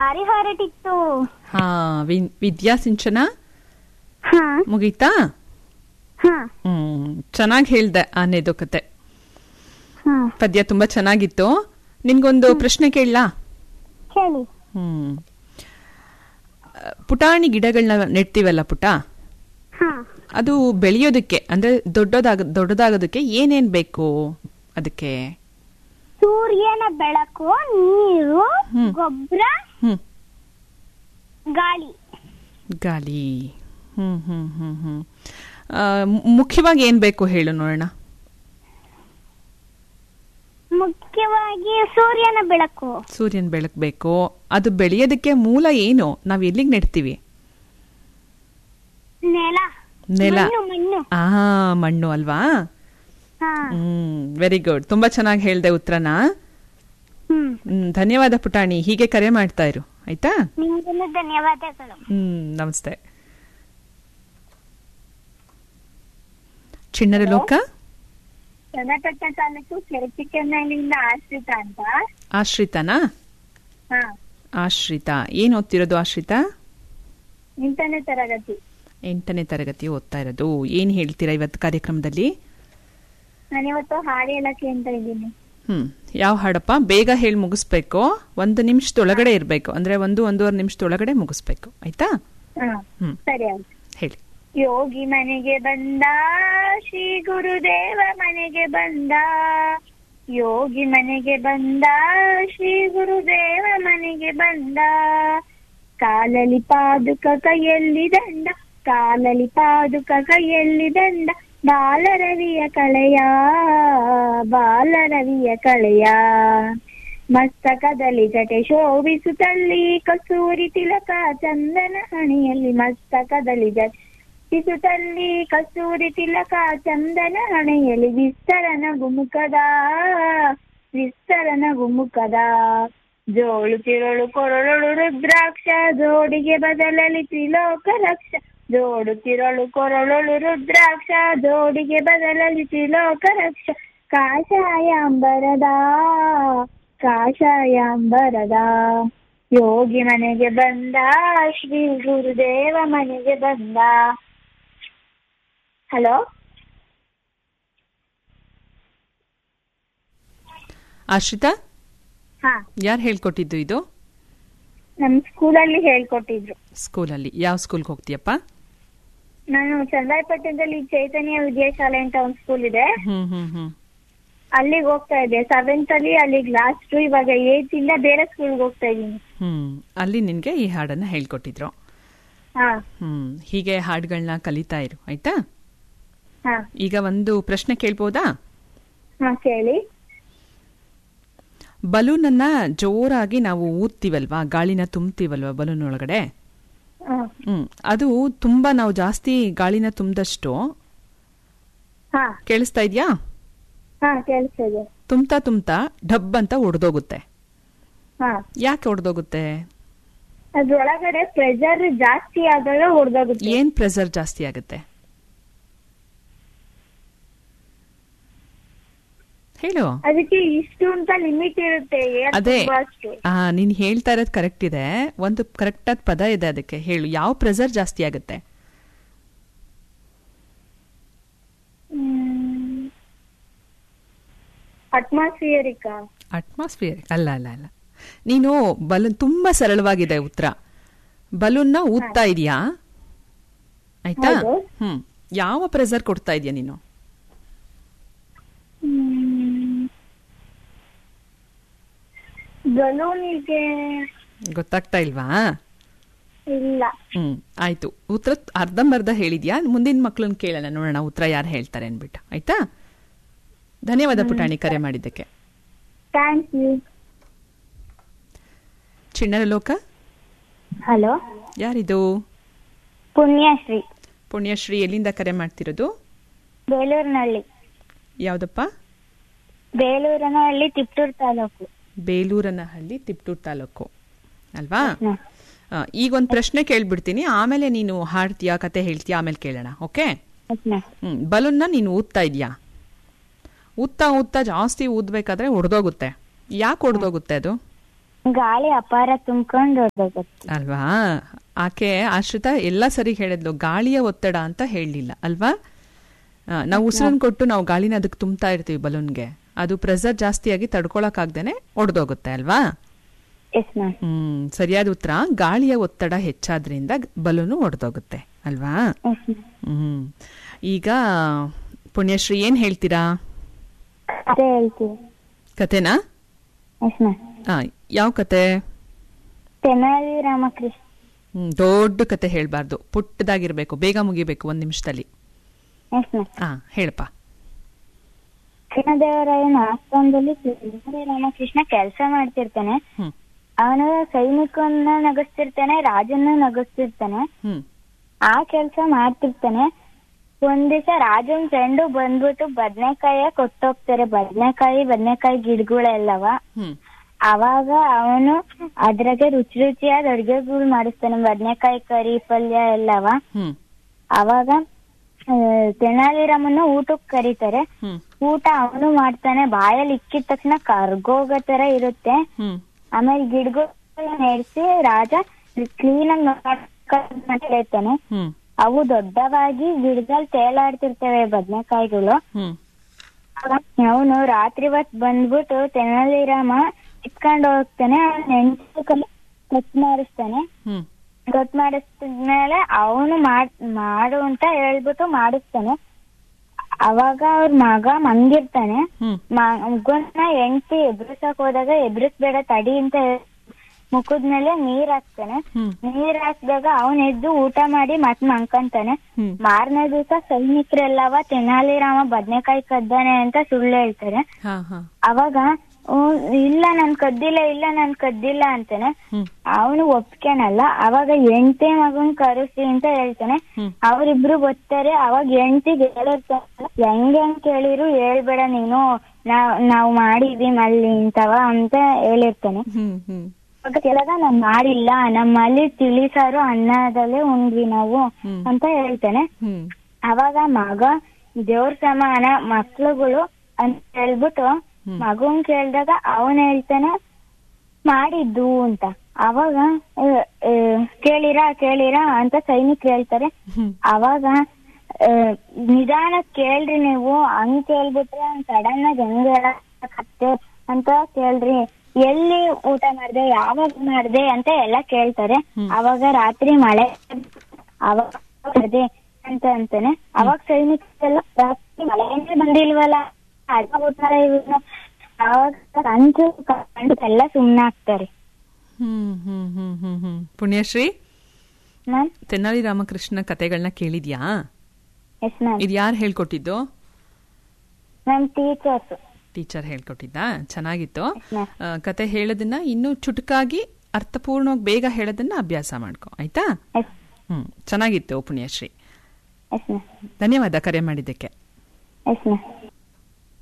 ಹಾರಿ ಹೊರಟಿತ್ತು ಹಾ ವಿ- ವಿದ್ಯಾಸಿಂಚನ ಹಾ ಮುಗೀತಾ ಹಾ ಹ್ಮ್ ಚೆನ್ನಾಗಿ ಹೇಳ್ದೆ ಆನೆದು ಕತೆ ಹಾ ಪದ್ಯ ತುಂಬಾ ಚೆನ್ನಾಗಿತ್ತು ನಿನ್ಗೊಂದು ಪ್ರಶ್ನೆ ಕೇಳಲಾ ಹೇಳಿ ಹ್ಮ್ ಆ, ಪುಟಾಣಿ ಗಿಡಗಳನ್ನ ನೆಡ್ತೀವಲ್ಲ ಪುಟ ಹಾ ಅದು ಬೆಳೆಯೋದಕ್ಕೆ ಅಂದ್ರೆ ದೊಡ್ಡದಾಗ ದೊಡ್ಡದಾಗೋದಕ್ಕೆ ಏನೇನ್ ಬೇಕು ಅದಕ್ಕೆ ಸೂರ್ಯನ ಬೆಳಕು ನೀರು ಹ್ಮ್. ಗೊಬ್ಬರ ಹ್ಮ್ ಗಾಳಿ ಗಾಳಿ ಹ್ಮ್ ಹ್ಮ್ ಹ್ಮ್ ಹ್ಮ್ ಆ, ಮು- ಮುಖ್ಯವಾಗಿ ಏನ್ ಬೇಕು ಹೇಳು ನೋಡೋಣ ಮುಖ್ಯವಾಗಿ ಸೂರ್ಯನ ಬೆಳಕು ಸೂರ್ಯನ ಬೆಳಕು ಬೇಕು ಅದು ಬೆಳೆಯೋದಕ್ಕೆ ಮೂಲ ಏನು ನಾವ್ ಎಲ್ಲಿಗೆ ನೆಡ್ತೀವಿ ನೆಲ ನೆಲ ಮಣ್ಣು ಮಣ್ಣು ಆ ಮಣ್ಣು ಅಲ್ವಾ ಹಾ ಹ್ಮ್ ವೆರಿ ಗುಡ್ ತುಂಬಾ ಚೆನ್ನಾಗಿ ಹೇಳ್ದೆ ಉತ್ತರನ ಹ್ಮ್ ಹ್ಮ್ ಧನ್ಯವಾದ ಪುಟಾಣಿ ಹೀಗೆ ಕರೆ ಮಾಡ್ತಾ ಇರು ಆಯ್ತಾ ನಿಮ್ಗೂ ಧನ್ಯವಾದಗಳು ಹ್ಮ್ ನಮಸ್ತೆ ಚಿಣ್ಣರ ಲೋಕ ಚನ್ನಪಟ್ಟಣ ತಾಲೂಕು ಕೆರಚಿಕ್ಕನಹಳ್ಳಿಯಿಂದ ಆಶ್ರಿತ ಅಂತ ಆಶ್ರಿತನಾ ಹಾ ಆಶ್ರಿತಾ ಏನ್ ಓದ್ತಿರೋದು ಆಶ್ರಿತಾ ಎಂಟನೇ ತರಗತಿ ಎಂಟನೇ ತರಗತಿ ಓದ್ತಾ ಇರೋದು ಏನ್ ಹೇಳ್ತೀರಾ ಇವತ್ತು ಕಾರ್ಯಕ್ರಮದಲ್ಲಿ ನಾನಿವತ್ತು ಹಾಡು ಹೇಳಕ್ಕೆ ಅಂತ ಇದ್ದೀನಿ ಹ್ಮ್ ಯಾವ ಹಾಡಪ್ಪ ಬೇಗ ಹೇಳಿ ಮುಗಿಸ್ಬೇಕು ಒಂದು ನಿಮಿಷದೊಳಗಡೆ ಇರಬೇಕು ಅಂದ್ರೆ ಒಂದು ಒಂದೂವರೆ ನಿಮಿಷದೊಳಗಡೆ ಮುಗಿಸ್ಬೇಕು ಆಯ್ತಾ ಹಾ ಹ್ಮ್ ಸರಿ ಆಯ್ತು ಹೇಳಿ ಯೋಗಿ ಮನೆಗೆ ಬಂದ ಶ್ರೀ ಗುರುದೇವ ಮನೆಗೆ ಬಂದ ಯೋಗಿ ಮನೆಗೆ ಬಂದ ಶ್ರೀ ಗುರುದೇವ ಮನೆಗೆ ಬಂದ ಕಾಲಲಿ ಪಾದುಕ ಕೈಯಲ್ಲಿ ದಂಡ ಕಾಲಲಿ ಪಾದುಕ ಕೈಯಲ್ಲಿ ದಂಡ ಬಾಲರವಿಯ ಕಳೆಯ ಬಾಲರವಿಯ ಕಳೆಯ ಮಸ್ತಕದಲ್ಲಿ ಜಟೆ ಶೋಭಿಸುತ್ತಲ್ಲಿ ಕಸೂರಿ ತಿಲಕ ಚಂದನ ಹಣೆಯಲ್ಲಿ ಮಸ್ತಕದಲ್ಲಿ ಜಟಿಸುತ್ತಲ್ಲಿ ಕಸೂರಿ ತಿಲಕ ಚಂದನ ಹಣೆಯಲ್ಲಿ ವಿಸ್ತರನ ಗುಮುಖದ ವಿಸ್ತರನ ಗುಮುಖದ ಜೋಳು ತಿರುಳು ಕೊರಳು ರುದ್ರಾಕ್ಷ ಜೋಡಿಗೆ ಬದಲಲಿ ತ್ರಿಲೋಕ ರಕ್ಷ ಜೋಡು ತಿರಳು ಕೊರಳು ರುದ್ರಾಕ್ಷ ಜೋಡಿಗೆ ಬದಲಲಿ ತ್ರಿಲೋಕ ರಕ್ಷ ಕಾಷಾಯಾಂಬರದ ಕಾಷಾಯಾಂಬರದ ಯೋಗಿ ಮನೆಗೆ ಬಂದ ಶ್ರೀ ಗುರುದೇವ ಮನೆಗೆ ಬಂದ ಹಲೋ ಆಶ್ರಿತಾ ಹಾ ಯಾರು ಹೇಳ್ಕೊಟ್ಟಿದ್ದು ಇದು ನಮ್ ಸ್ಕೂಲಲ್ಲಿ ಹೇಳ್ಕೊಟ್ಟಿದ್ರು ಸ್ಕೂಲಲ್ಲಿ ಯಾವ ಸ್ಕೂಲ್ಗೆ ಹೋಗ್ತೀಯಪ್ಪ ನಾನು ಚಂದ್ರಾಯಪಟ್ಟಣದಲ್ಲಿ ಚೈತನ್ಯ ವಿದ್ಯಾಶಾಲೆ ಅಂತ ಒಂದು ಸ್ಕೂಲ್ ಇದೆ ಹ್ಮ್ ಹ್ಮ್ ಹ್ಮ್ ಅಲ್ಲಿಗೆ ಹೋಗ್ತಾ ಇದ್ದೆ ಸೆವೆಂತ್ ಅಲ್ಲಿ ಅಲ್ಲಿಗೆ ಲಾಸ್ಟ್ ಇವಾಗ ಏತ್ ಇಂದ ಬೇರೆ ಸ್ಕೂಲ್ಗೆ ಹೋಗ್ತಾ ಇದ್ದೀನಿ ಹ್ಮ್ ಅಲ್ಲಿ ನಿನ್ಗೆ ಈ ಹಾಡನ್ನ ಹೇಳ್ಕೊಟ್ಟಿದ್ರು ಹಾ ಹ್ಮ್ ಹೀಗೆ ಹಾಡುಗಳನ್ನ ಕಲಿತಾ ಇರು ಆಯ್ತಾ ಹಾ ಈಗ ಒಂದು ಪ್ರಶ್ನೆ ಕೇಳ್ಬೋದಾ ಹಾ ಕೇಳಿ ಬಲೂನ್ ಅನ್ನ ಜೋರಾಗಿ ನಾವು ಊದ್ತೀವಲ್ವಾ ಗಾಳಿನ ತುಂಬ್ತೀವಲ್ವಾ ಬಲೂನ್ ಒಳಗಡೆ ಹಾ ಹ್ಮ್ ಅದು ತುಂಬಾ ನಾವು ಜಾಸ್ತಿ ಗಾಳಿನ ತುಂಬಿದಷ್ಟು ಹಾ ಕೇಳಿಸ್ತಾ ಇದ್ಯಾ ಹಾ ಕೇಳಿಸ್ತಾ ಇದೆ ತುಂಬ್ತಾ ತುಂಬ್ತಾ ಡಬ್ ಅಂತ ಒಡೆದೋಗುತ್ತೆ ಹಾ ಯಾಕೆ ಒಡೆದೋಗುತ್ತೆ ಅದ್ರೊಳಗಡೆ ಪ್ರೆಷರ್ ಜಾಸ್ತಿ ಆದಾಗ ಹೊಡೆದೋಗುತ್ತೆ ಏನ್ ಪ್ರೆಷರ್ ಜಾಸ್ತಿ ಆಗುತ್ತೆ ಹೇಳು ಅದಕ್ಕೆ ಇಷ್ಟು ಅಂತ ಲಿಮಿಟ್ ಇರುತ್ತೆ ಏನ್ ಅದೇ ತುಂಬಾ ಅಷ್ಟು ಆ ನೀನ್ ಹೇಳ್ತಾ ಇರೋದು ಕರೆಕ್ಟ್ ಇದೆ ಒಂದು ಕರೆಕ್ಟ್ ಆದ ಪದ ಇದೆ ಅದಕ್ಕೆ ಹೇಳು ಯಾವ ಪ್ರೆಷರ್ ಜಾಸ್ತಿ ಆಗುತ್ತೆ ಅಟ್ಮಾಸ್ಫಿಯರಿಕ ಅಟ್ಮಾಸ್ಫಿಯರ್ ಅಲ್ಲ ಅಲ್ಲ ಅಲ್ಲ ನೀನು ಬಲೂನ್ ತುಂಬಾ ಸರಳವಾಗಿದೆ ಉತ್ತರ ಬಲೂನ್ನ ಊದ್ತಾ ಇದೀಯಾ ಆಯ್ತಾ ಹೌದು. ಹ್ಮ್ ಯಾವ ಪ್ರೆಷರ್ ಕೊಡ್ತಾ ಇದೀಯ ನೀನು ಬಲೂನಿಗೆ ಗೊತ್ತಾಗ್ತಾ ಇಲ್ವಾ ಇಲ್ಲ ಹ್ಮ್ ಆಯ್ತು ಉತ್ತರ ಅರ್ಧಂಬರ್ಧ ಹೇಳಿದ್ಯಾ ಮುಂದಿನ ಮಕ್ಳನ್ನ ಕೇಳೋಣ ನೋಡೋಣ ಉತ್ತರ ಯಾರು ಹೇಳ್ತಾರೆ ಅನ್ಬಿಟ್ಟು ಆಯ್ತಾ ಧನ್ಯವಾದ ಪುಟಾಣಿ ಕರೆ ಮಾಡಿದ್ದಕ್ಕೆ ಥ್ಯಾಂಕ್ ಯು ಚಿಣ್ಣರ ಲೋಕ ಹಲೋ ಯಾರಿದು ಪುಣ್ಯಶ್ರೀ ಪುಣ್ಯಶ್ರೀ ಎಲ್ಲಿಂದ ಕರೆ ಮಾಡ್ತಿರೋದು ಬೇಲೂರಿನಹಳ್ಳಿ ಯಾವ್ದಪ್ಪ ಬೇಲೂರಿನಹಳ್ಳಿ ತಿಪ್ಟೂರು ತಾಲೂಕು ಬೇಲೂರನಹಳ್ಳಿ ತಿಪ್ಟೂರು ತಾಲೂಕು ಅಲ್ವಾ ಹ್ಮ್. ಆ, ಈಗ ಒಂದು ಪ್ರಶ್ನೆ ಕೇಳ್ಬಿಡ್ತೀನಿ ಆಮೇಲೆ ನೀನು ಹಾಡ್ತೀಯಾ ಕತೆ ಹೇಳ್ತೀಯಾ ಆಮೇಲೆ ಕೇಳೋಣ ಓಕೆ ಓಕೆ. ಹ್ಮ್ ಬಲೂನ್ನ ನೀನು ಊದ್ತಾ ಇದೀಯಾ ಊದ್ತಾ ಊದ್ತಾ ಜಾಸ್ತಿ ಊದ್ಬೇಕಾದ್ರೆ ಒಡೆದೋಗುತ್ತೆ ಯಾಕೆ ಒಡೆದೋಗುತ್ತೆ ಅದು ಗಾಳಿ ಅಪಾರ ತುಂಬ್ಕೊಂಡು ಹೊರಟೋಗುತ್ತೆ ಅಲ್ವಾ ಆಕೆ ಆಶ್ರಿತ ಎಲ್ಲ ಸರಿ ಹೇಳಿದ್ಲು ಗಾಳಿಯ ಒತ್ತಡ ಅಂತ ಹೇಳಲಿಲ್ಲ ಅಲ್ವಾ ಆ, ನಾವು ಉಸಿರನ್ನು ಕೊಟ್ಟು ನಾವು ಗಾಳಿನ ಅದಕ್ಕೆ ತುಂಬ್ತಾ ಇರ್ತೀವಿ ಬಲೂನ್ಗೆ ಅದು ಪ್ರೆಸರ್ ಜಾಸ್ತಿಯಾಗಿ ತಡ್ಕೊಳಕ್ಕಾಗ್ದೇನೆ ಒಡೆದೋಗುತ್ತೆ ಅಲ್ವಾ ಎಸ್ ಮ್ಯಾಮ್ ಹ್ಮ್ ಸರಿಯಾದ ಉತ್ತರ ಗಾಳಿಯ ಒತ್ತಡ ಹೆಚ್ಚಾದ್ರಿಂದ ಬಲೂನು ಒಡೆದೋಗುತ್ತೆ ಅಲ್ವಾ ಎಸ್ ಮ್ಯಾಮ್ ಹ್ಮ್ ಈಗ ಪುಣ್ಯಶ್ರೀ ಏನ್ ಹೇಳ್ತೀರಾ ಅದೇ ಹೇಳ್ತೀವಿ ಕತೆನಾ ಎಸ್ ಮ್ಯಾಮ್ ಆ, ಯಾವ ಕತೆ ತೆನಾಲಿ ರಾಮಕೃಷ್ಣ ಹ್ಮ್, ದೊಡ್ಡ ಕತೆ ಹೇಳ್ಬಾರ್ದು ಪುಟ್ಟದಾಗಿರ್ಬೇಕು ಬೇಗ ಮುಗಿಬೇಕು ಒಂದ್ ನಿಮಿಷದಲ್ಲಿ ಎಸ್ ಮ್ಯಾಮ್ ಹಾ ಹೇಳಪ್ಪ ಕೃಷ್ಣದೇವರಾಯನ ಆಸ್ಥಾನದಲ್ಲಿ ತೆನಾಲಿ ರಾಮಕೃಷ್ಣ ಕೆಲಸ ಮಾಡ್ತಿರ್ತಾನೆ ಹ್ಮ್ ಅವನು ಸೈನಿಕನ್ನ ನಗಿಸ್ತಿರ್ತಾನೆ ರಾಜನ್ನ ನಗಿಸ್ತಿರ್ತಾನೆ ಹ್ಮ್ ಆ ಕೆಲಸ ಮಾಡ್ತಿರ್ತಾನೆ ಒಂದ್ ದಿವಸ ರಾಜನ್ ಫ್ರೆಂಡು ಬಂದ್ಬಿಟ್ಟು ಬದ್ನೆಕಾಯ ಕೊಟ್ಟೋಗ್ತಾರೆ ಬದ್ನೆಕಾಯಿ ಬದ್ನೆಕಾಯಿ ಗಿಡಗಳೆಲ್ಲವ ಹ್ಮ್ ಅವಾಗ ಅವನು ಅದ್ರಾಗೆ ರುಚಿ ರುಚಿಯಾದ ಅಡ್ಗೆಗಳು ಮಾಡಿಸ್ತಾನೆ ಬದ್ನೆಕಾಯಿ ಕರಿ ಪಲ್ಯ ಎಲ್ಲವ ಹ್ಮ್ ಅವಾಗ ಆ, ತೆನಾಲಿರಾಮನ್ನ ಊಟಕ್ಕೆ ಕರೀತಾರೆ ಹ್ಮ್ ಊಟ ಅವನು ಮಾಡ್ತಾನೆ ಬಾಯಲ್ಲಿ ಇಕ್ಕಿದ ತಕ್ಷಣ ಕರ್ಗೋಗೋ ತರ ಇರುತ್ತೆ ಹ್ಮ್ ಆಮೇಲೆ ಗಿಡಗಳು ನೆಡ್ಸಿ ರಾಜ ಕ್ಲೀನ್ ಆಗಿ ಹೇಳ್ತಾನೆ ಹ್ಮ್ ಅವು ದೊಡ್ಡವಾಗಿ ಗಿಡದಲ್ಲಿ ತೇಲಾಡ್ತಿರ್ತವೆ ಬದ್ನೆಕಾಯಿಗಳು ಹ್ಮ್ ಅವನು ರಾತ್ರಿ ಹೊತ್ ಬಂದ್ಬಿಟ್ಟು ತೆನಾಲಿರಾಮ ಇಟ್ಕೊಂಡು ಹೋಗ್ತಾನೆ ನೆಂಟು ಕಟ್ ಮಾಡಿಸ್ತಾನೆ ಹ್ಮ್ ಕಟ್ ಮಾಡಿಸಿದ್ಮೇಲೆ ಅವನು ಮಾಡ್ ಮಾಡು ಅಂತ ಹೇಳ್ಬಿಟ್ಟು ಮಾಡಿಸ್ತಾನೆ ಅವಾಗ ಅವ್ರ ಮಗ ಮಂಗಿರ್ತಾನೆ ಹ್ಮ್ ಮಗನ್ನ ಹೆಂಡತಿ ಎಬ್ರಿಸಕ್ ಹೋದಾಗ ಎಬ್ರಿಸ್ಬೇಡ ತಡಿ ಅಂತ ಹೇಳ್- ಮುಖದ ಮೇಲೆ ನೀರ್ ಹಾಕ್ತಾನೆ ಹ್ಮ್ ನೀರ್ ಹಾಕ್ದಾಗ ಅವನ್ ಎದ್ದು ಊಟ ಮಾಡಿ ಮತ್ ಮಂಕಂತಾನೆ ಹ್ಮ್ ಮಾರನೇ ದಿವಸ ಸೈನಿಕರೆಲ್ಲವ ತೆನಾಲಿರಾಮ ಬದ್ನೆಕಾಯಿ ಕದ್ದಾನೆ ಅಂತ ಸುಳ್ಳು ಹೇಳ್ತಾರೆ ಹಾ ಹಾ ಅವಾಗ ಹ್ಮ್, ಇಲ್ಲ ನಾನ್ ಕದ್ದಿಲ್ಲ ಇಲ್ಲ ನಾನ್ ಕದ್ದಿಲ್ಲ ಅಂತಾನೆ ಹ್ಮ್ ಅವನು ಒಪ್ಕೆನಲ್ಲ ಅವಾಗ ಎಂಟೇ ಮಗನ್ ಕರೆಸಿ ಅಂತ ಹೇಳ್ತಾನೆ ಹ್ಮ್ ಅವರಿಬ್ರು ಬರ್ತಾರೆ ಅವಾಗ ಎಂಟಿಗೆ ಹೇಳಿರ್ತಾನೆ ಹೆಂಗ್ ಹೆಂಗ್ ಕೇಳಿರು ಹೇಳ್ಬೇಡ ನೀನು ನಾವ್ ನಾವ್ ಮಾಡಿದೀವಿ ಅಲ್ಲಿ ಇಂತವ ಅಂತ ಹೇಳಿರ್ತಾನೆ ಹ್ಮ್ ಹ್ಮ್ ಅವಾಗ ಕೇಳಿದಾಗ ನಾನ್ ಮಾಡಿಲ್ಲ ನಮ್ಮಲ್ಲಿ ತಿಳಿ ಸಾರು ಅನ್ನದಲ್ಲೇ ಉಂಡ್ವಿ ನಾವು ಹ್ಮ್. ಅಂತ ಹೇಳ್ತಾನೆ ಹ್ಮ್ ಅವಾಗ ಮಗ ದೇವ್ರ ಸಮಾನ ಮಕ್ಳುಗಳು ಅಂತ ಹೇಳ್ಬಿಟ್ಟು ಹ್ಮ್. ಮಗುನ್ ಕೇಳ್ದಾಗ ಅವನ್ ಹೇಳ್ತಾನೆ ಮಾಡಿದ್ದು ಅಂತ ಅವಾಗ ಆ, ಆ, ಕೇಳಿರಾ ಕೇಳಿರಾ ಅಂತ ಸೈನಿಕರು ಹೇಳ್ತಾರೆ ಹ್ಮ್ ಅವಾಗ ಆ, ನಿಧಾನ ಕೇಳ್ರಿ ನೀವು ಹಂಗ್ ಕೇಳ್ಬಿಟ್ರೆ ಸಡನ್ ಆಗಿ ಹೆಂಗ್ ಹೇಳಕತ್ತೆ ಅಂತ ಕೇಳ್ರಿ ಎಲ್ಲಿ ಊಟ ಮಾಡ್ದೆ ಯಾವಾಗ ಮಾಡ್ದೆ ಅಂತ ಎಲ್ಲ ಕೇಳ್ತಾರೆ ಹ್ಮ್. ಅವಾಗ ರಾತ್ರಿ ಮಳೆ ಅವಾಗ ಮಾಡ್ದೆ ಅಂತ ಅಂತಾನೆ ಅವಾಗ ಸೈನಿಕರೆಲ್ಲ ರಾತ್ರಿ ಮಳೆನೇ ಬಂದಿಲ್ವಲ್ಲ ಅಡ್ಬಿಟ್ಟಾರೆ ಇವ್ನು ಅವಾಗ ಸಂಜೆ ಕಂಡು ಎಲ್ಲ ಸುಮ್ನಾಗ್ತಾರೆ ಹ್ಮ್ ಹ್ಮ್ ಹ್ಮ್ ಹ್ಮ್ ಹ್ಮ್ ಪುಣ್ಯಶ್ರೀ ಮ್ಯಾಮ್ ತೆನಾಲಿ ರಾಮಕೃಷ್ಣ ಕತೆಗಳನ್ನ ಕೇಳಿದ್ಯಾ ಎಸ್ ಮ್ಯಾಮ್ ಇದು ಯಾರು ಹೇಳ್ಕೊಟ್ಟಿದ್ದು ಮ್ಯಾಮ್ ಟೀಚರ್ಸ್ ಟೀಚರ್ ಹೇಳ್ಕೊಟ್ಟಿದ್ದಾ ಚೆನ್ನಾಗಿತ್ತು ಮ್ಯಾಮ್ ಆ, ಕತೆ ಹೇಳೋದನ್ನ ಇನ್ನೂ ಚುಟುಕಾಗಿ ಅರ್ಥಪೂರ್ಣವಾಗಿ ಬೇಗ ಹೇಳೋದನ್ನ ಅಭ್ಯಾಸ ಮಾಡ್ಕೊ ಆಯ್ತಾ ಎಸ್ ಹ್ಮ್ ಚೆನ್ನಾಗಿತ್ತು ಪುಣ್ಯಶ್ರೀ ಎಸ್ ಮ್ಯಾಮ್ ಧನ್ಯವಾದ ಕರೆ ಮಾಡಿದ್ದಕ್ಕೆ ಎಸ್ ಮ್ಯಾಮ್